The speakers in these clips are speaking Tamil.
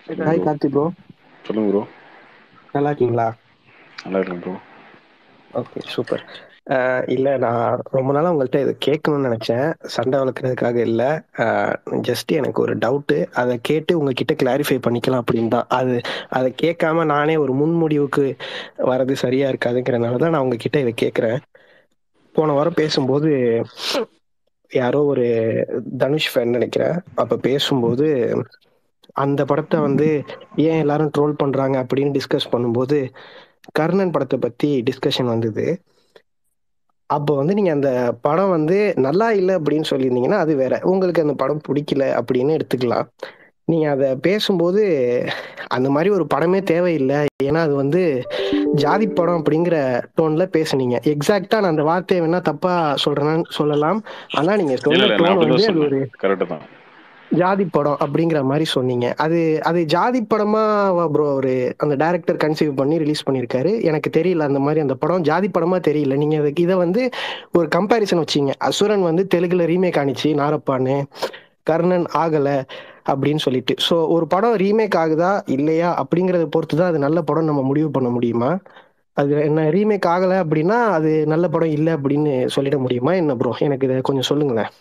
சொல்லுங்க ஹாய் ப்ரோ கார்த்தி ப்ரோ சொல்லுங்க ப்ரோ நல்லா இருக்கீங்களா நல்லா இருக்கேன் ப்ரோ ஓகே சூப்பர் இல்ல நான் ரொம்ப நாளா உங்கள்ட்ட இதை கேட்கணும்னு நினைச்சேன் சண்டை வளர்க்கறதுக்காக இல்ல ஜஸ்ட் எனக்கு ஒரு டவுட்டு அதை கேட்டு உங்ககிட்ட கிளாரிஃபை பண்ணிக்கலாம் அப்படின்னு தான் அது அதை கேட்காம நானே ஒரு முன்முடிவுக்கு வர்றது சரியா இருக்காதுங்கிறனால தான் நான் உங்ககிட்ட இதை கேட்குறேன் போன வாரம் பேசும்போது யாரோ ஒரு தனுஷ் ஃபேன் நினைக்கிறேன் அப்ப பேசும்போது அந்த படத்தை வந்து ஏன் எல்லாரும் ட்ரோல் பண்றாங்க அப்படின்னு டிஸ்கஸ் பண்ணும்போது கர்ணன் படத்தை பத்தி டிஸ்கஷன் வந்தது அப்போ வந்து நீங்க அந்த படம் வந்து நல்லா இல்லை அப்படின்னு சொல்லியிருந்தீங்கன்னா அது வேற உங்களுக்கு அந்த படம் பிடிக்கல அப்படின்னு எடுத்துக்கலாம் நீங்க அதை பேசும்போது அந்த மாதிரி ஒரு படமே தேவையில்லை ஏன்னா அது வந்து ஜாதி படம் அப்படிங்கிற டோன்ல பேசுனீங்க எக்ஸாக்டா நான் அந்த வார்த்தையை வேணா தப்பா சொல்றேன்னு சொல்லலாம் ஆனா நீங்க இல்ல சொன்ன இல்ல நான் டோன் அப்படிதான் வந்து அது ஒரு சொன்னேன் கரெக்டு தான் ஜாதி படம் அப்படிங்கிற மாதிரி சொன்னீங்க அது அது ஜாதி படமா ப்ரோ ஒரு அந்த டைரக்டர் கன்சீவ் பண்ணி ரிலீஸ் பண்ணியிருக்காரு எனக்கு தெரியல அந்த மாதிரி அந்த படம் ஜாதி படமா தெரியல நீங்க அதுக்கு இதை வந்து ஒரு கம்பேரிசன் வச்சீங்க அசுரன் வந்து தெலுங்குல ரீமேக் ஆனிச்சு நாரப்பான்னு கர்ணன் ஆகல அப்படின்னு சொல்லிட்டு ஸோ ஒரு படம் ரீமேக் ஆகுதா இல்லையா அப்படிங்கறத பொறுத்து தான் அது நல்ல படம் நம்ம முடிவு பண்ண முடியுமா அது என்ன ரீமேக் ஆகல அப்படின்னா அது நல்ல படம் இல்லை அப்படின்னு சொல்லிட முடியுமா என்ன ப்ரோ எனக்கு இதை கொஞ்சம் சொல்லுங்களேன்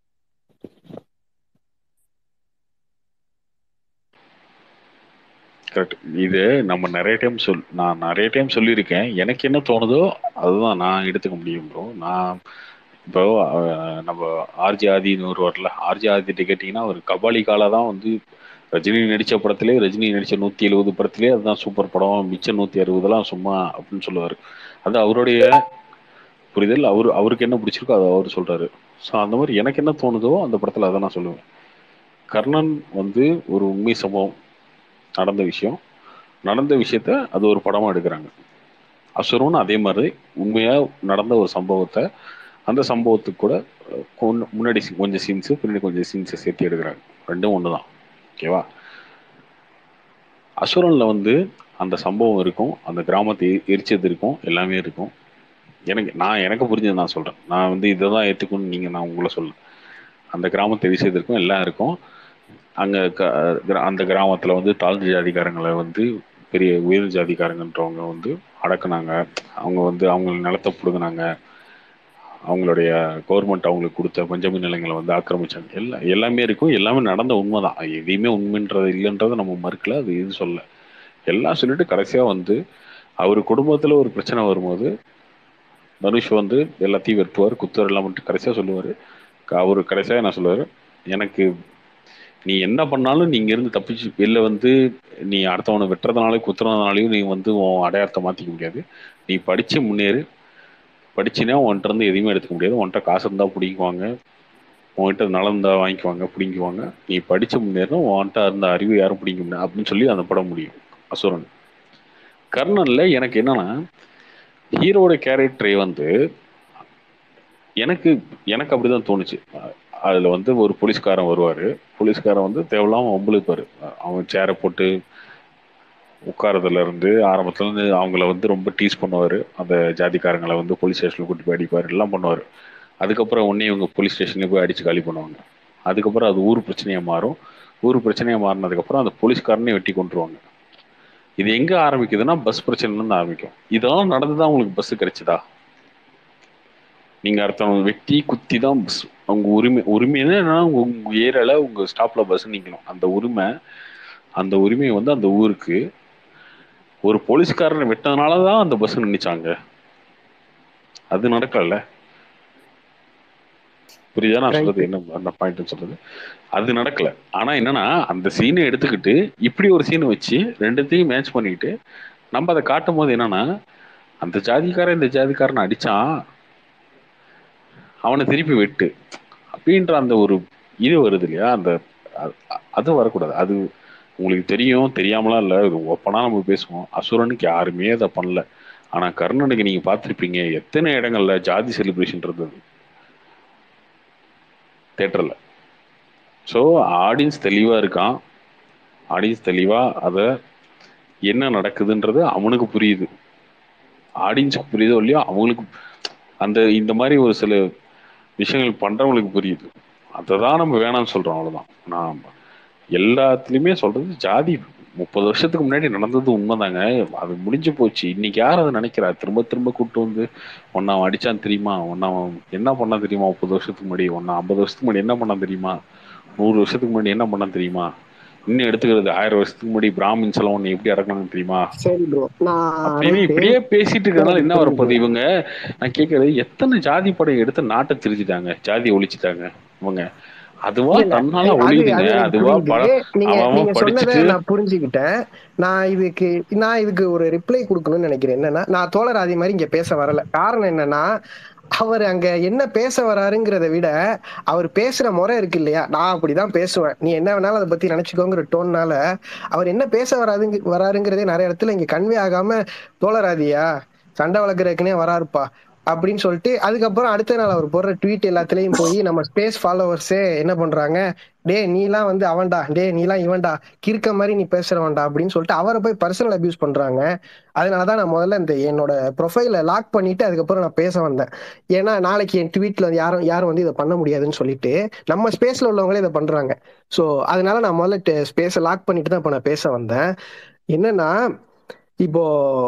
கரெக்ட் இது நம்ம நிறைய டைம் சொல் நான் நிறைய டைம் சொல்லியிருக்கேன் எனக்கு என்ன தோணுதோ அதுதான் நான் எடுத்துக்க முடியும் ப்ரோ நான் இப்போ அஹ், நம்ம ஆர்ஜி ஆதின்னு ஒரு வரல ஆர்ஜி ஆதி கேட்டிங்கன்னா ஒரு கபாலி காலா தான் வந்து ரஜினி நடித்த படத்திலே ரஜினி நடித்த நூற்றி எழுபது படத்திலே அதுதான் சூப்பர் படம் மிச்சம் நூற்றி அறுபதுலாம் சும்மா அப்படின்னு சொல்லுவார் அது அவருடைய புரிதல் அவர் அவருக்கு என்ன பிடிச்சிருக்கோ அதை அவர் சொல்றாரு ஸோ அந்த மாதிரி எனக்கு என்ன தோணுதோ அந்த படத்தில் அதை நான் சொல்லுவேன் கர்ணன் வந்து ஒரு உண்மை சம்பவம் நடந்த விஷயம் நடந்த விஷயத்த அது ஒரு படமா எடுக்கிறாங்க அசுரம்னு அதே மாதிரி உண்மையா நடந்த ஒரு சம்பவத்தை அந்த சம்பவத்துக்கு கூட அஹ், கொன்னு- முன்னாடி சி- கொஞ்சம் சீன்ஸு பின்னாடி கொஞ்சம் சீன்ஸை சேர்த்து எடுக்கிறாங்க ரெண்டும் ஒன்று தான் ஓகேவா அசுரன்ல வந்து அந்த சம்பவம் இருக்கும் அந்த கிராமத்தை எ- எரிச்சது இருக்கும் எல்லாமே இருக்கும் எனக்கு நான் எனக்கு புரிஞ்சது நான் சொல்றேன் நான் வந்து இதை தான் ஏற்றுக்கணும்னு நீங்க நான் உங்களை சொல்ல அந்த கிராமத்தை எரிச்சது இருக்கும் எல்லாம் இருக்கும் அங்க க- கிரா- அந்த கிராமத்துல வந்து தாழ்ந்த ஜாதிக்காரங்களை வந்து பெரிய உயர் ஜாதிக்காரங்கன்றவங்க வந்து அடக்குனாங்க அவங்க வந்து அவங்க நிலத்தை பிடுங்கினாங்க அவங்களுடைய கவர்மெண்ட் அவங்களுக்கு கொடுத்த பஞ்சமி நிலங்களை வந்து ஆக்கிரமிச்சாங்க எல்லாம் எல்லாமே இருக்கும் எல்லாமே நடந்த உண்மைதான் எதையுமே உண்மைன்றது இல்லைன்றதை நம்ம மறுக்கல அது இது சொல்ல எல்லாம் சொல்லிட்டு கடைசியா வந்து அவர் குடும்பத்துல ஒரு பிரச்சனை வரும்போது தனுஷ் வந்து எல்லாத்தையும் வெட்டுவார் குத்துவார் எல்லாம் பண்ணிட்டு கடைசியா சொல்லுவாரு அவர் கடைசியா என்ன சொல்லுவாரு எனக்கு நீ என்ன பண்ணாலும் நீங்க இருந்து தப்பிச்சு வெளில வந்து நீ அடுத்தவனை வெட்டுறதுனால குத்துறதுனாலையும் நீ வந்து உன் அடையாளத்தை மாத்திக்க முடியாது நீ படிச்சு முன்னேறு படிச்சினா உன்கிட்ட இருந்து எதுவுமே எடுத்துக்க முடியாது உன்கிட்ட காசு இருந்தா பிடிக்குவாங்க உன்கிட்ட நலம் இருந்தா வாங்கிக்குவாங்க பிடிக்குவாங்க நீ படிச்சு முன்னேறினா உன்கிட்ட இருந்த அறிவு யாரும் பிடிக்க முடியாது அப்படின்னு சொல்லி அந்த படம் முடியும் அசுரன் கர்ணன்ல எனக்கு என்னன்னா ஹீரோட கேரக்டரை வந்து எனக்கு எனக்கு அப்படிதான் தோணுச்சு அஹ் அதுல வந்து ஒரு போலீஸ்காரன் வருவாரு போலீஸ்காரன் வந்து தேவையில்லாம வம்புழுப்பாரு அவன் சேரை போட்டு உட்காரதுல இருந்து ஆரம்பத்துல இருந்து அவங்கள வந்து ரொம்ப டீஸ் பண்ணுவாரு அந்த ஜாதிக்காரங்களை வந்து போலீஸ் ஸ்டேஷன்ல கூட்டி போய் அடிப்பாரு எல்லாம் பண்ணுவாரு அதுக்கப்புறம் உடனே இவங்க போலீஸ் ஸ்டேஷன்ல போய் அடிச்சு காலி பண்ணுவாங்க அதுக்கப்புறம் அது ஊர் பிரச்சனையா மாறும் ஊர் பிரச்சனையா மாறினதுக்கு அப்புறம் அந்த போலீஸ்காரனே வெட்டி கொண்டுருவாங்க இது எங்க ஆரம்பிக்குதுன்னா பஸ் பிரச்சனைல இருந்து ஆரம்பிக்கும் இதெல்லாம் நடந்துதான் உங்களுக்கு பஸ் கிடைச்சதா நீங்க அடுத்தவங்க வெட்டி குத்தி தான் பஸ் உங்க உரிமை உரிமைன்னா என்னன்னா உங்க உங்க ஏரியால உங்க ஸ்டாப்ல பஸ் நிக்கணும் அந்த உரிமை அந்த உரிமை வந்து அந்த ஊருக்கு ஒரு போலீஸ்காரனை வெட்டதுனால தான் அந்த பஸ் நின்னுச்சாங்க அது நடக்கல புரியுதா நான் Right. சொல்றது என்ன அந்த பாயிண்ட் சொல்றது அது நடக்கல ஆனா என்னன்னா அந்த சீனை எடுத்துக்கிட்டு இப்படி ஒரு சீனை வச்சு ரெண்டுத்தையும் மேட்ச் பண்ணிட்டு நம்ம அதை காட்டும் போது என்னன்னா அந்த ஜாதிக்காரன் இந்த ஜாதிக்காரன் அடிச்சான் அவனை திருப்பி வெட்டு அப்படின்ற அந்த ஒரு இது வருது இல்லையா அந்த அ- அது வரக்கூடாது அது உங்களுக்கு தெரியும் தெரியாமலாம் இல்லை இது ஓப்பனாக நம்ம பேசுவோம் அசுரனுக்கு யாருமே அதை பண்ணல ஆனா கர்ணனுக்கு நீங்க பார்த்திருப்பீங்க எத்தனை இடங்கள்ல ஜாதி செலிப்ரேஷன் இருந்தது தேட்டர்ல ஸோ ஆடியன்ஸ் தெளிவா இருக்கான் ஆடியன்ஸ் தெளிவா அத என்ன நடக்குதுன்றது அவனுக்கு புரியுது ஆடியன்ஸுக்கு புரியுதோ இல்லையோ அவங்களுக்கு அந்த இந்த மாதிரி ஒரு சில விஷயங்கள் பண்றவங்களுக்கு புரியுது அதை தான் நம்ம வேணாம்னு சொல்றோம் அவ்வளவுதான் நான் எல்லாத்துலயுமே சொல்றது ஜாதி முப்பது வருஷத்துக்கு முன்னாடி நடந்தது உண்மைதாங்க அது முடிஞ்சு போச்சு இன்னைக்கு யார் அதை நினைக்கிறா திரும்ப திரும்ப கூப்பிட்டு வந்து ஒன்னா அவன் அடிச்சான் தெரியுமா ஒன்னா அவன் என்ன பண்ணா தெரியுமா முப்பது வருஷத்துக்கு முன்னாடி ஒன்னா ஐம்பது வருஷத்துக்கு முன்னாடி என்ன பண்ணான் தெரியுமா நூறு வருஷத்துக்கு முன்னாடி என்ன பண்ணான் தெரியுமா இன்னும் எடுத்துக்கிறது ஆயிரம் வருஷத்துக்கு முன்னாடி பிராமின்ஸ் எல்லாம் உன்னை எப்படி அடக்கணும்னு தெரியுமா சரி ப்ரோ நான் அப்படின்னு ரைட்டு இப்படியே பேசிட்டு இருக்கறதுனால என்ன வரப்போகுது இவங்க நான் கேட்கறது எத்தனை ஜாதி படம் எடுத்து நாட்டை திரிச்சிட்டாங்க ஜாதி ஒழிச்சிட்டாங்க இவங்க அதுவா இல்ல இல்ல தன்னால அது ஒழியுதுங்க அது எனக்கு அதுவா புரியுது பட நீங்க அவன் நீங்க அவன் சொன்னதை படிச்சுட்டு நான் புரிஞ்சுக்கிட்டேன் நான் இதுக்கு நான் இதுக்கு ஒரு ரிப்ளை கொடுக்கணும்னு நினைக்கிறேன் என்னன்னா நான் தோழர் ஆதி மாதிரி இங்க பேச வரல காரணம் என்னன்னா அவர் அங்க என்ன பேச வராருங்கிறத விட அவர் பேசுற முறை இருக்கு இல்லையா நான் அப்படிதான் பேசுவேன் நீ என்ன வேணாலும் அதை பத்தி நினைச்சுக்கோங்கிற டோன்னால அவர் என்ன பேச வராதுங்க வராருங்கிறதே நிறைய இடத்துல இங்க கன்வே ஆகாம தோழராதியா சண்டை வளர்க்குறதுக்குனே வராருப்பா அப்படின்னு சொல்லிட்டு அதுக்கப்புறம் அடுத்த நாள் அவர் போடுற ட்வீட் எல்லாத்துலயும் போய் நம்ம ஸ்பேஸ் ஃபாலோவர்ஸே என்ன பண்றாங்க டே நீலாம் வந்து அவன்டா டே நீலாம் இவன்டா கிறுக்க மாதிரி நீ பேசுறவன்டா அப்படின்னு சொல்லிட்டு அவரை போய் பர்சனல் அபியூஸ் பண்றாங்க அதனாலதான் நான் முதல்ல இந்த என்னோட ப்ரொஃபைல லாக் பண்ணிட்டு அதுக்கப்புறம் நான் பேச வந்தேன் ஏன்னா நாளைக்கு என் ட்வீட்ல யாரும் யாரும் வந்து இதை பண்ண முடியாதுன்னு சொல்லிட்டு நம்ம ஸ்பேஸ்ல உள்ளவங்களே இதை பண்றாங்க ஸோ அதனால நான் முதல்ல ஸ்பேஸை லாக் பண்ணிட்டு தான் இப்போ நான் பேச வந்தேன் என்னன்னா இப்போ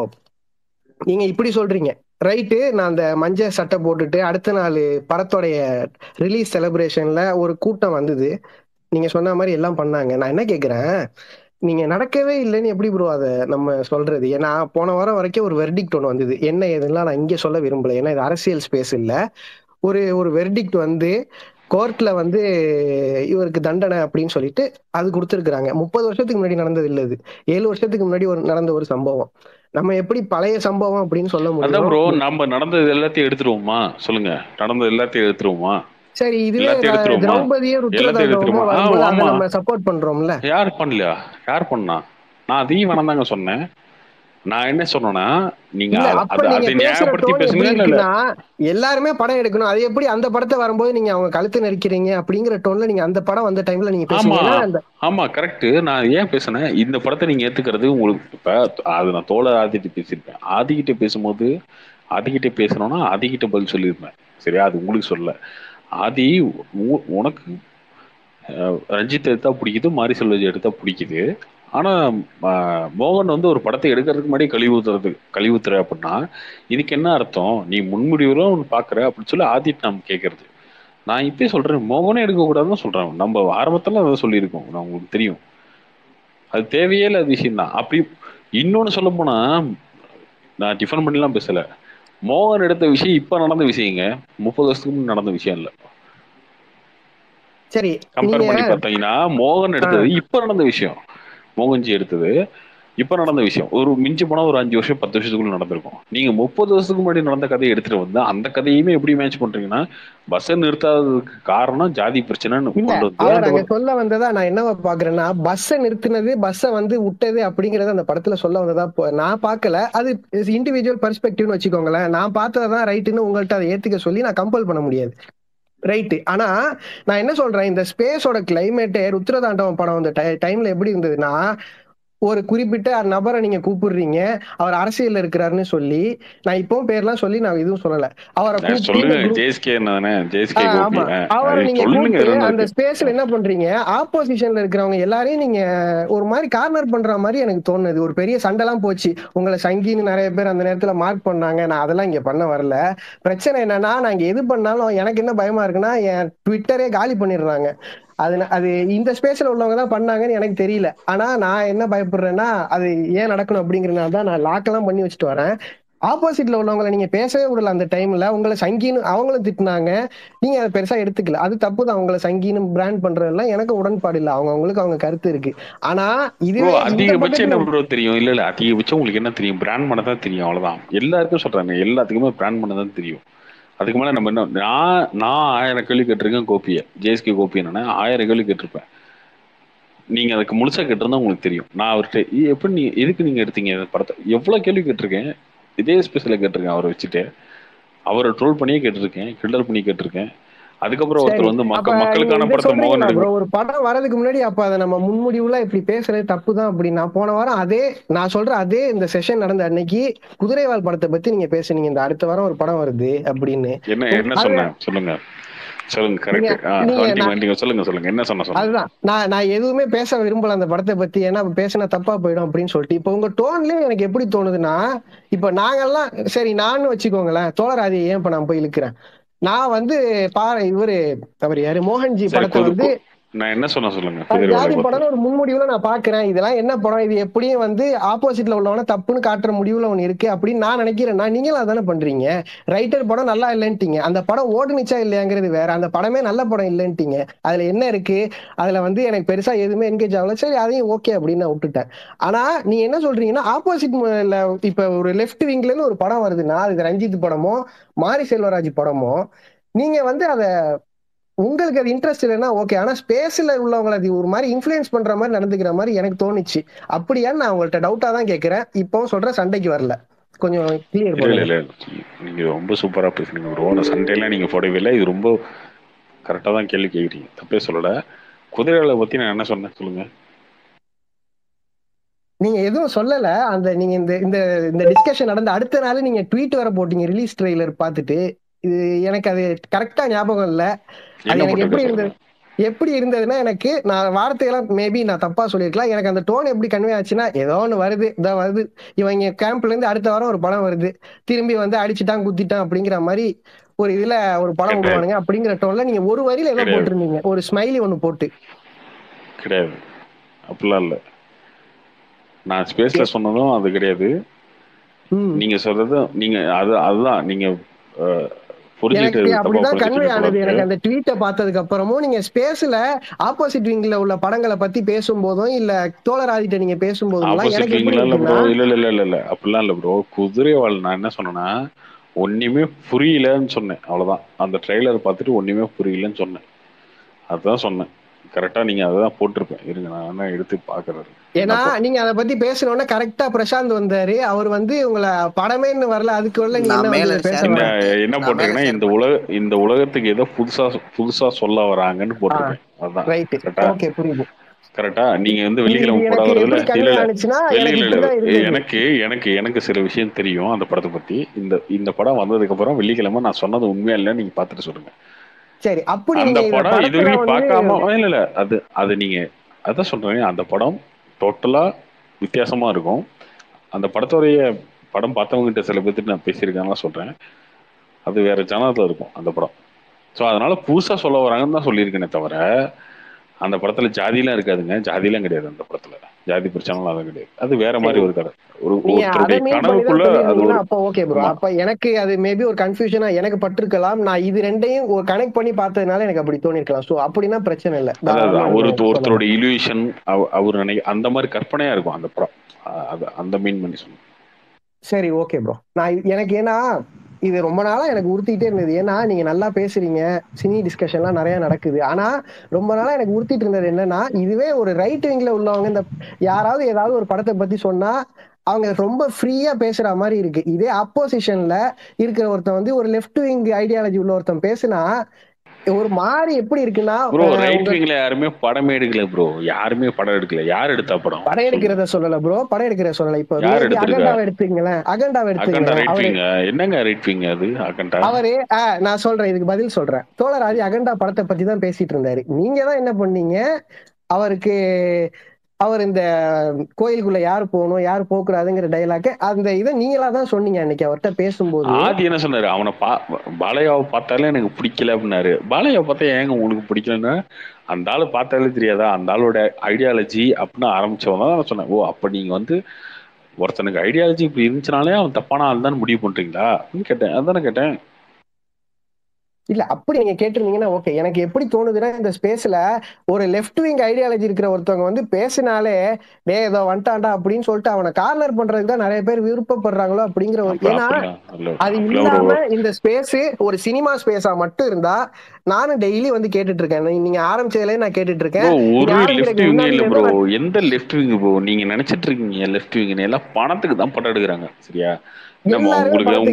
நீங்க இப்படி சொல்றீங்க ரைட்டு நான் அந்த மஞ்சள் சட்டை போட்டுட்டு அடுத்த நாள் படத்தோடைய ரிலீஸ் செலிப்ரேஷன்ல ஒரு கூட்டம் வந்தது நீங்க சொன்ன மாதிரி எல்லாம் பண்ணாங்க நான் என்ன கேக்குறேன் நீங்க நடக்கவே இல்லைன்னு எப்படி ப்ரோ அதை நம்ம சொல்றது ஏன்னா போன வாரம் வரைக்கும் ஒரு வெர்டிக்ட் ஒன்று வந்தது என்ன எதுலாம் நான் இங்கே சொல்ல விரும்பல ஏன்னா இது அரசியல் ஸ்பேஸ் இல்லை ஒரு ஒரு வெர்டிக்ட் வந்து கோர்ட்ல வந்து இவருக்கு தண்டனை அப்படின்னு சொல்லிட்டு அது கொடுத்துருக்குறாங்க முப்பது வருஷத்துக்கு முன்னாடி நடந்தது இல்லை இது ஏழு வருஷத்துக்கு முன்னாடி ஒரு நடந்த ஒரு சம்பவம் நம்ம எப்படி பழைய சம்பவம் அப்படின்னு சொல்ல அதான் முடியும் ப்ரோ நம்ம நடந்தது எல்லாத்தையும் எடுத்துருவோமா சொல்லுங்க நடந்தது எல்லாத்தையும் எடுத்துருவோமா சரி இதுவே எல்லாத்தையும் ர- எடுத்துருவோமா? திரௌபதியும் எல்லாத்தையும் ருத்ரதாண்டவமும் எடுத்துருவோமா? வரும்போது அதை ஆமா, ஆமா. நம்ம சப்போர்ட் பண்றோம்ல யார் பண்ணலையா யார் பண்ணா நான் அதையும் வேணாம் தாங்க சொன்னேன் நான் என்ன சொன்னேன்னா நீங்க இல்ல அ- அப்ப அது- நீங்க அதை பேசுற நியாயப்படுத்தி டோன் எப்படி பேசுங்க இல்ல இல்ல இருக்குன்னா எல்லாருமே படம் எடுக்கணும் அது எப்படி அந்த படத்தை வரும்போது நீங்க அவங்க கழுத்து நெரிக்கிறீங்க அப்படிங்கிற டோன்ல நீங்க அந்த படம் வந்த டைம்ல நீங்க பேசுங்க ஆமா. ஏன்னா அந்த ஆமா கரெக்ட் நான் ஏன் பேசுனேன் இந்த படத்தை நீங்க ஏத்துக்கிறது உங்களுக்கு இப்ப அது நான் தோழர் ஆதிட்டு பேசியிருப்பேன் ஆதிக்கிட்ட பேசும்போது ஆதிக்கிட்ட பேசணும்னா ஆதிக்கிட்ட பதில் சொல்லியிருப்பேன் சரியா அது உங்களுக்கு சொல்ல ஆதி உ- உனக்கு அஹ், ரஞ்சித் எடுத்தா பிடிக்குது மாரி செல்வஜி எடுத்தா பிடிக்குது ஆனா அஹ், மோகன் வந்து ஒரு படத்தை எடுக்கிறதுக்கு முன்னாடி கழிவு ஊத்துறது கழிவு ஊத்துற அப்படின்னா இதுக்கு என்ன அர்த்தம் நீ முன்முடிவுல ஒன்று பாக்குற அப்படின்னு சொல்லி ஆதிட்டு நாம் கேட்கறது நான் இப்பயே சொல்றேன் மோகனே எடுக்கக்கூடாதுன்னு சொல்றேன் நம்ம ஆரம்பத்துல அதை சொல்லியிருக்கோம் நான் உங்களுக்கு தெரியும் அது தேவையே இல்லாத விஷயம் தான் அப்படி இன்னொன்னு சொல்ல போனா நான் டிஃபன் பண்ணிலாம் பேசல மோகன் எடுத்த விஷயம் இப்ப நடந்த விஷயங்க முப்பது வருஷத்துக்கு முன்னாடி நடந்த விஷயம் இல்ல சரி கம்பேர் நீங்க பண்ணி பார்த்தீங்கன்னா மோகன் எடுத்தது இப்ப நடந்த விஷயம் மோகன்ஜி எடுத்தது இப்ப நடந்த விஷயம் ஒரு மிஞ்சி போனா ஒரு அஞ்சு வருஷம் பத்து வருஷத்துக்குள்ள நடந்திருக்கும் நீங்க முப்பது வருஷத்துக்கு முன்னாடி நடந்த கதையை எடுத்துட்டு வந்து அந்த கதையுமே எப்படி மேட்ச் பண்றீங்கன்னா பஸ்ஸை நிறுத்தாததுக்கு காரணம் ஜாதி பிரச்சனைன்னு இல்ல கொண்டு வந்து அவர் அந்த அங்க சொல்ல வந்ததா நான் என்னவா பாக்குறேன்னா பஸ்ஸை நிறுத்தினது பஸ்ஸை வந்து விட்டது அப்படிங்கறத அந்த படத்துல சொல்ல வந்ததா போ- நான் பார்க்கல அது இண்டிவிஜுவல் பெர்ஸ்பெக்டிவ்னு வச்சுக்கோங்களேன் நான் பார்த்ததான் ரைட்டுன்னு உங்கள்ட்ட அதை ஏத்துக்க சொல்லி நான் கம்பல் பண்ண முடியாது ரைட்டு ஆனா நான் என்ன சொல்றேன் இந்த ஸ்பேஸோட கிளைமேட்டே ருத்ரதாண்டவம் படம் அந்த டைம்ல எப்படி இருந்ததுன்னா ஒரு குறிப்பிட்ட நபரை நீங்க கூப்பிடுறீங்க அவர் அரசியல்ல இருக்கிறாருன்னு சொல்லி நான் இப்பவும் பேர்லாம் சொல்லி நான் எதுவும் சொல்லல அவரை நான் கூப்பிட்டு சொல்லுங்க இந்த group- ஜேஎஸ்கே தானே ஜேஎஸ்கே ஆ, கோபி ஆமா ஆ, அவரை அது நீங்க சொல்லுங்க கூப்பிட்டு இதுல அந்த இருக்கு ஸ்பேஸ்ல என்ன பண்றீங்க ஆப்போசிஷன்ல இருக்கிறவங்க எல்லாரையும் நீங்க ஒரு மாதிரி கார்னர் பண்ற மாதிரி எனக்கு தோணுது ஒரு பெரிய சண்டைலாம் போச்சு உங்களை சங்கின்னு நிறைய பேர் அந்த நேரத்துல மார்க் பண்ணாங்க நான் அதெல்லாம் இங்க பண்ண வரல பிரச்சனை என்னன்னா நான் இங்க எது பண்ணாலும் எனக்கு என்ன பயமா இருக்குன்னா என் ட்விட்டரே காலி பண்ணிடுறாங்க அது ந- அது இந்த ஸ்பேஸ்ல உள்ளவங்க தான் பண்ணாங்கன்னு எனக்கு தெரியல ஆனா நான் என்ன பயப்படுறேன்னா அது ஏன் நடக்கணும் அப்படிங்கறதுனால தான் நான் லாக்கெல்லாம் பண்ணி வச்சுட்டு வரேன் ஆப்போசிட்ல உள்ளவங்களை நீங்க பேசவே விடல அந்த டைம்ல உங்களை சங்கின்னு அவங்களும் திட்டினாங்க நீங்க அதை பெருசா எடுத்துக்கல அது தப்பு தான் அவங்கள சங்கின்னு பிராண்ட் பண்றதெல்லாம் எனக்கு உடன்பாடு இல்லை அவங்க அவங்களுக்கு அவங்க கருத்து இருக்கு ஆனா ப்ரோ இதுவே இந்த அதிகபட்சம் என்ன பக்கத்துல ப்ரோ தெரியும் இல்ல இல்ல அதிகபட்சம் உங்களுக்கு என்ன தெரியும் பிராண்ட் பண்ண தான் தெரியும் அவ்வளவுதான் எல்லாருக்கும் சொல்றாங்க எல்லாத்துக்குமே பிராண்ட் பண்ண தான் தெரியும் அதுக்கு மேல நம்ம என்ன நான் நான் ஆயிரம் கேள்வி கேட்டிருக்கேன் கோபியை ஜேஎஸ்கே கோபி என்னன்னா ஆயிரம் கேள்வி கேட்டிருப்பேன் நீங்க அதுக்கு முழுசா கேட்டிருந்தா உங்களுக்கு தெரியும் நான் அவர்கிட்ட "ஏய், எப்படி நீ எதுக்கு நீங்க எடுத்தீங்க இந்த படத்தை எவ்வளவு கேள்வி கேட்டிருக்கேன் இதே ஸ்பெஷல கேட்டிருக்கேன் அவரை வச்சுட்டு அவரை ட்ரோல் பண்ணியே கேட்டிருக்கேன் கிண்டல் பண்ணி கேட்டிருக்கேன் அதுக்கப்புறம் சரி ஒருத்தர் வந்து அப்ப மக்க நீங்க மக்களுக்கான இதை படத்தை மோகன் சொல்றீங்களா எடுக்க ப்ரோ ஒரு படம் வரதுக்கு முன்னாடி அப்ப அதை நம்ம முன்முடிவுல இப்படி பேசுறது தப்பு தான் அப்படி நான் போன வாரம் அதே நான் சொல்ற அதே இந்த செஷன் நடந்த அன்னைக்கு குதிரைவால் படத்தை பத்தி நீங்க பேசுனீங்க இந்த அடுத்த வாரம் ஒரு படம் வருது அப்படின்னு என்ன என்ன அது சொன்னேன் சொல்லுங்க சொல்லுங்க கரெக்ட் நீங்க- நான்- நீங்க சொல்லுங்க சொல்லுங்க என்ன சொன்ன சொல்லுங்க அதுதான் நான் நான் எதுவுமே பேச விரும்பல அந்த படத்தை பத்தி ஏன்னா அப்ப பேசினா தப்பா போயிடும் அப்படின்னு சொல்லிட்டு இப்போ உங்க டோன்லயே எனக்கு எப்படி தோணுதுன்னா இப்ப நாங்கெல்லாம் சரி நான் வச்சுக்கோங்களேன் தோழராதி ஏன் இப்ப நான் போய் இழுக்கிறேன் நான் வந்து பாரு இவரு அவர் யாரு மோகன்ஜி சரி, படத்தை குது- வந்து நான் என்ன சொன்ன சொல்லுங்க அது குதிரை ஜாதி வாழை படம்னு ஒரு முன்முடிவுல நான் பாக்குறேன் இதெல்லாம் என்ன படம் இது எப்படியும் வந்து ஆப்போசிட்ல உள்ளவன தப்புன்னு காட்டுற முடிவுல ஒண்ணு இருக்கு அப்படின்னு நான் நினைக்கிறேன்னா நீங்களும் அதானே பண்றீங்க ரைட்டர் படம் நல்லா இல்லைன்ட்டீங்க அந்த படம் ஓடுனுச்சா இல்லையாங்கிறது வேற அந்த படமே நல்ல படம் இல்லைன்ட்டீங்க அதுல என்ன இருக்கு அதுல வந்து எனக்கு பெருசா எதுவுமே என்கேஜ் ஆகல சரி அதையும் ஓகே அப்படின்னு நான் விட்டுட்டேன் ஆனா நீ என்ன சொல்றீங்கன்னா ஆப்போசிட் இப்ப ஒரு லெஃப்ட் விங்ல இருந்து ஒரு படம் வருதுன்னா அது ரஞ்சித் படமோ மாரி செல்வராஜ் படமோ நீங்க வந்து அத உங்களுக்கு அது இன்ட்ரெஸ்ட் இல்லைன்னா ஓகே ஆனா ஸ்பேஸ்ல உள்ளவங்களை அது ஒரு மாதிரி இன்ஃபுளுயன்ஸ் பண்ற மாதிரி நடந்துக்கிற மாதிரி எனக்கு தோணுச்சு அப்படியான்னு நான் உங்கள்ட்ட டவுட்டா தான் கேட்கிறேன் இப்போ சொல்ற சண்டைக்கு வரல கொஞ்சம் கிளியர் இல்ல இல்ல பண்ணுங்க இல்ல நீங்க ரொம்ப சூப்பரா பேசுனீங்க ப்ரோ அந்த சண்டையெல்லாம் நீங்க போடவே இல்லை இது ரொம்ப கரெக்டா தான் கேள்வி கேக்குறீங்க தப்பே சொல்லல குதிரைகளை பத்தி நான் என்ன சொன்னேன் சொல்லுங்க நீங்க எதுவும் சொல்லல அந்த நீங்க இந்த இந்த இந்த டிஸ்கஷன் நடந்த அடுத்த நாள் நீங்க ட்வீட் வர போட்டீங்க ரிலீஸ் ட்ரெய்லர் பார்த்துட்டு இது எனக்கு அது கரெக்டா ஞாபகம் இல்ல அது என்ன எனக்கு எப்படி போட்டிருக்க இருந்தது எப்படி இருந்ததுன்னா எனக்கு நான் வார்த்தையெல்லாம் மேபி நான் தப்பா சொல்லியிருக்கலாம் எனக்கு அந்த டோன் எப்படி கன்வே ஆச்சுன்னா ஏதோ ஒன்று வருது இதான் வருது இவங்க கேம்ப்ல இருந்து அடுத்த வாரம் ஒரு படம் வருது திரும்பி வந்து அடிச்சுட்டான் குத்திட்டான் அப்படிங்கிற மாதிரி ஒரு இதுல ஒரு படம் கிடையாது. விடுவானுங்க அப்படிங்கிற டோன்ல நீங்க ஒரு வரியில ஏதோ கிடையாது. போட்டிருந்தீங்க ஒரு ஸ்மைலி ஒன்னு போட்டு கிடையாது அப்படிலாம் இல்ல நான் ஸ்பேஸ்ல சொன்னதும் அது கிடையாது ம். நீங்க சொல்றது நீங்க அது அதுதான் நீங்க அஹ், புரிஞ்சுட்டு எனக்கு தப்பா அப்படிதான் கன்வே ஆனது புரிஞ்சுட்டு எனக்கு அந்த ட்வீட்டை பார்த்ததுக்கு அப்புறமும் நீங்க ஸ்பேஸ்ல ஆப்போசிட் விங்ல உள்ள படங்களை பத்தி பேசும்போதும் இல்ல தோழராதிட்ட நீங்க பேசும்போதும் ஆப்போசிட் எனக்கு எப்படி விங்லாம் இல்ல ப்ரோ இருக்குன்னா இல்ல இல்ல இல்ல இல்ல இல்ல அப்படிலாம் இல்ல ப்ரோ குதிரை வாழ் நான் என்ன சொன்னேன்னா ஒண்ணுமே புரியலன்னு சொன்னேன் அவ்வளவுதான் அந்த ட்ரெய்லர் பார்த்துட்டு ஒண்ணுமே புரியலன்னு சொன்னேன் அதுதான் சொன்னேன் கரெக்டா நீங்க அதான் போட்டிருப்பேன் இருங்க நான் வேணா எடுத்து பாக்குறேன் ஏன்னா நீங்க அதை பத்தி பேசணும்னா கரெக்டா பிரசாந்த் வந்தாரு அவர் வந்து உங்களை படமேன்னு வரல அதுக்குள்ள நீங்க நான் என்ன மேல வந்து பேச share இந்த வர என்ன நான் போட்டிருக்கேன்னா மேல இந்த உலக இந்த உலகத்துக்கு ஏதோ புதுசா புதுசா சொல்ல வராங்கன்னு போட்டிருக்கேன் அதான் ரைட் கரெக்டா ஓகே புரியுது கரெக்டா நீங்க வந்து இது வெள்ளிக்கிழமை எனக்கு போடாததுல எப்படி இல்ல கன்வே இல்ல ஆனிச்சுன்னா எனக்கு வெளியில இப்படிதான் இருந்தது எனக்கு எனக்கு எனக்கு சில விஷயம் தெரியும் அந்த படத்தை பத்தி இந்த இந்த படம் வந்ததுக்கு அப்புறம் வெள்ளிக்கிழமை நான் சொன்னது உண்மையா இல்ல நீங்க பாத்துட்டு சொல்லுங்க சரி அப்படி அந்த நீங்க இந்த படம் படத்துல இதுவரையும் வந்து பார்க்காம இல்ல இல்ல அது அது நீங்க அதான் சொல்றேன் அந்த படம் டோட்டலா வித்தியாசமா இருக்கும் அந்த படத்துடைய படம் பார்த்தவங்க கிட்ட சில பேர்த்துட்டு நான் பேசியிருக்கேன்லாம் சொல்றேன் அது வேற ஜனத்துல இருக்கும் அந்த படம் ஸோ அதனால புதுசா சொல்ல வராங்கன்னு தான் சொல்லியிருக்கேனே தவிர அந்த படத்துல ஜாதிலாம் இருக்காதுங்க ஜாதிலாம் கிடையாது அந்த படத்துல ஜாதி பிரச்சனைலாம் அதுவும் கிடையாது அது வேற மாதிரி சரி ஒரு கதை ஒரு நீங்க அதை ஒருத்தருடைய மீன் பண்ணி தான் கனவுக்குள்ள அது சொல்லியிருந்தீங்கன்னா ஒரு அப்ப ஓகே ப்ரோ ஆமா அப்ப எனக்கு அது மேபி ஒரு கன்ஃபியூஷனா எனக்கு பட்டிருக்கலாம் நான் இது ரெண்டையும் ஒரு கனெக்ட் பண்ணி பார்த்ததுனால எனக்கு அப்படி தோணிருக்கலாம் சோ அப்படின்னா பிரச்சனை இல்லை அதாவது தாராளமா ஒரு நீங்க சொல்லுங்க ஒருத்தரோட இல்யூஷன் அவர் நினை அந்த மாதிரி கற்பனையா இருக்கும் அந்த படம் அஹ் அது அந்த மீன் பண்ணி சொன்னேன் சரி ஓகே ப்ரோ நான் இது- எனக்கு ஏன்னா இது ரொம்ப நாளா எனக்கு உறுத்திட்டே இருந்தது ஏன்னா நீங்க நல்லா பேசுறீங்க சினி டிஸ்கஷன்லாம் நிறைய நடக்குது ஆனா ரொம்ப நாளா எனக்கு உறுத்திட்டு இருந்தது என்னன்னா இதுவே ஒரு ரைட் விங்ல உள்ளவங்க இந்த யாராவது ஏதாவது ஒரு படத்தை பத்தி சொன்னா அவங்க ரொம்ப ஃப்ரீயா பேசுற மாதிரி இருக்கு இதே அப்போசிஷன்ல இருக்கிற ஒருத்தன் வந்து ஒரு லெஃப்ட் விங் ஐடியாலஜி உள்ள ஒருத்தன் பேசுனா ஒரு மாதிரி எப்படி இருக்குன்னா ப்ரோ அஹ் ரைட் உங்க விங்ல யாருமே படமே எடுக்கல ப்ரோ யாருமே படம் எடுக்கல யார் எடுத்தா படம் படம் சொல்லுங்க எடுக்கிறத சொல்லல ப்ரோ படம் எடுக்கிறத சொல்லல இப்ப யார் மேபி எடுத்திருக்கா அகண்டாவை எடுத்துங்களேன் அகண்டாவை அகண்டா எடுத்துங்களேன் ரைட் அவரு விங் என்னங்க ரைட் விங் அது அகண்டா அவரு ஆ, நான் சொல்றேன் இதுக்கு பதில் சொல்றேன் தோழராஜி அகண்டா படத்தை பத்தி தான் பேசிட்டு இருந்தாரு நீங்க தான் என்ன பண்ணீங்க அவருக்கு அவர் இந்த கோயிலுக்குள்ள யார் போகணும் யார் போகக்கூடாதுங்கிற டைலாக் அந்த இதை நீங்களா தான் சொன்னீங்க அன்னைக்கு அவர்கிட்ட பேசும்போது ஆதி என்ன சொன்னாரு அவனை பா பாலையாவை பார்த்தாலே எனக்கு பிடிக்கல அப்படின்னாரு பாலையாவை பார்த்தா ஏங்க உங்களுக்கு பிடிக்கலன்னா அந்த ஆளு பார்த்தாலே தெரியாதா அந்த ஆளோட ஐடியாலஜி அப்படின்னு ஆரம்பிச்சவங்க தான் நான் சொன்னேன் ஓ அப்ப நீங்க வந்து ஒருத்தனுக்கு ஐடியாலஜி இப்படி இருந்துச்சுனாலே அவன் தப்பான ஆள் தான் முடிவு பண்றீங்களா அப்படின்னு கேட்டேன் அதானே கேட்டேன் இல்ல அப்படி நீங்க கேட்டிருந்தீங்கன்னா ஓகே எனக்கு எப்படி தோணுதுன்னா இந்த ஸ்பேஸ்ல ஒரு லெஃப்ட் விங் ஐடியாலஜி இருக்கிற ஒருத்தவங்க வந்து பேசினாலே டே ஏதோ வந்துட்டான்டா அப்படின்னு சொல்லிட்டு அவனை கார்னர் பண்றதுக்கு தான் நிறைய பேர் விருப்பப்படுறாங்களோ அப்படிங்கிற ஒரு அப்ப ஏன்னா அப்படிலாம் இல்ல அது அப்படிலாம் ஒரு இல்லாம இந்த ஸ்பேஸ் ஒரு சினிமா ஸ்பேஸா மட்டும் இருந்தா நானும் டெய்லி வந்து கேட்டுட்டு இருக்கேன் நீ- நீங்க ஆரம்பிச்சதுல நான் கேட்டுட்டு இருக்கேன் ப்ரோ நீங்க ஒரு லெஃப்ட் ஆரம்பிக்கிறதுக்கு விங் முன்னாடி இல்ல இருந்து ப்ரோ நான் எந்த லெஃப்ட் விங் ப்ரோ நீங்க நினைச்சிட்டு இருக்கீங்க லெஃப்ட் விங் எல்லாம் பணத்துக்கு தான் படம் எடுக்கிறாங்க சரியா நம்ம எல்லாருமே உங்களுக்கு படத்துக்கு தான் உங்களுக்கு எடுக்க